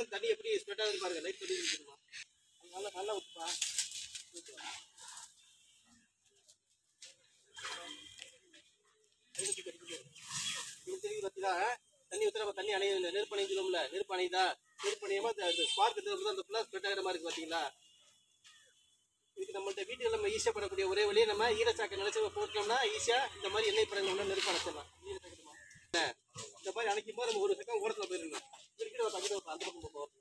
ஊத்துறப்ப தண்ணி எப்படி ஸ்ப்ரெட் ஆகுது பாருங்க லைட் பண்ணி இருக்குமா நல்லா நல்லா ஊத்துப்பா இது தெரியுது பார்த்தீங்களா தண்ணி ஊத்துறப்ப தண்ணி அணையுது நெருப்பு அணைஞ்சிடும்ல நெருப்பு அணையுதா நெருப்பு அணையாம ஸ்பார்க் எடுத்து அந்த ஃபுல்லாக ஸ்ப்ரெட் ஆகிற மாதிரி இருக்கு பார்த்தீங்களா இதுக்கு நம்மள்ட்ட வீட்டில் நம்ம ஈஸியாக பண்ணக்கூடிய ஒரே வழியை நம்ம ஈரச்சாக்கை நினைச்சு போட்டோம்னா ஈஸியாக இந்த மாதிரி எண்ணெய் படங்கள் நெருப்பு அணைச்சிடலாம் ஈரச்சாக்கமா இந்த மாதிரி அணைக்கும் போது நம்ம ஒரு செகண்ட் ஓரத்தில் போயிடணும் இருக்கிற ஒரு தகுதி அந்த பக்கம் போகிறோம்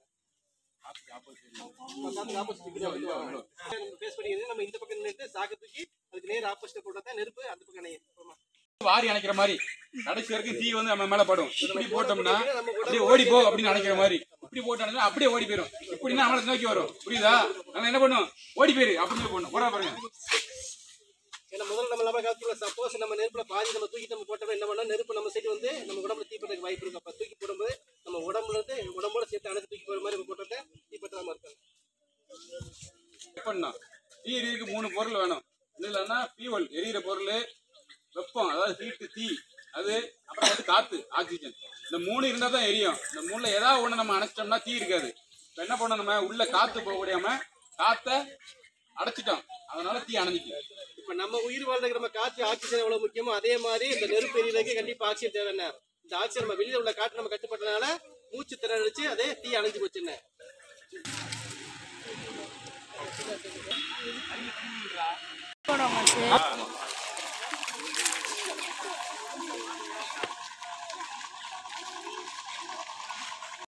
நம்ம பேஸ் பண்ணிக்கிறது நம்ம இந்த பக்கம் நின்றுட்டு சாக்கு தூக்கி அதுக்கு நேர் ஆப்போசிட் போட்டா தான் நெருப்பு அந்த பக்கம் அணையும் ஆமா. வாரி அணைக்கிற மாதிரி கடைசி வரைக்கும் தீ வந்து நம்ம மேல படும் இப்படி போட்டோம்னா அப்படியே ஓடி போ அப்படின்னு நினைக்கிற மாதிரி இப்படி போட்டோம்னா அப்படியே ஓடி போயிரும் இப்படின்னா நம்மளை நோக்கி வரும் புரியுதா நம்ம என்ன பண்ணும் ஓடி போயிரு அப்படின்னு சொல்லி போடணும் போடா பாருங்க ஏன்னா முதல்ல நம்ம நம்ம காலத்துல சப்போஸ் நம்ம நெருப்புல பாதி நம்ம தூக்கி நம்ம போட்டோம்னா என்ன பண்ணா நெருப்பு நம்ம சைடு வந்து நம்ம உடம்புல தீப்பட்டதுக்கு வாய்ப்பு இருக்கு அப்ப தூக்கி போடும்போது நம்ம உடம்புல இருந்து உடம்போட சேர்த்து அணைச்சு தூக்கி போற மாதிரி நம்ம போட்டோம்னா தீப்பட்டாம இருக்காங்க செக் பண்ணணும் தீ எரியறதுக்கு மூணு பொருள் வேணும் இது இல்லைன்னா ஃபியூவல் எரியிற பொருள் வெப்பம் அதாவது ஹீட்டு தீ அது அப்புறம் வந்து காத்து ஆக்சிஜன் இந்த மூணு இருந்தால் தான் எரியும் இந்த மூணுல ஏதாவது ஒன்று நம்ம அணைச்சிட்டோம்னா தீ இருக்காது இப்போ என்ன பண்ணணும் நம்ம உள்ள காத்து போக முடியாம காத்தை அடைச்சிட்டோம் அதனால தீ அணைஞ்சிக்கு இப்ப நம்ம உயிர் வாழ்றதுக்கு நம்ம காற்று ஆக்சிஜன் எவ்வளவு முக்கியமோ அதே மாதிரி இந்த நெருப்பு எரியறதுக்கு கண்டிப்பா ஆக்சிஜன் தேவை என்ன இந்த ஆக்சிஜன் நம்ம வெளியில உள்ள காற்று நம்ம கட்டுப்பட்டனால மூச்சு திறனடிச்சு அதே தீ அணைஞ்சு போச்சுன்னு போடுவாங்க சார்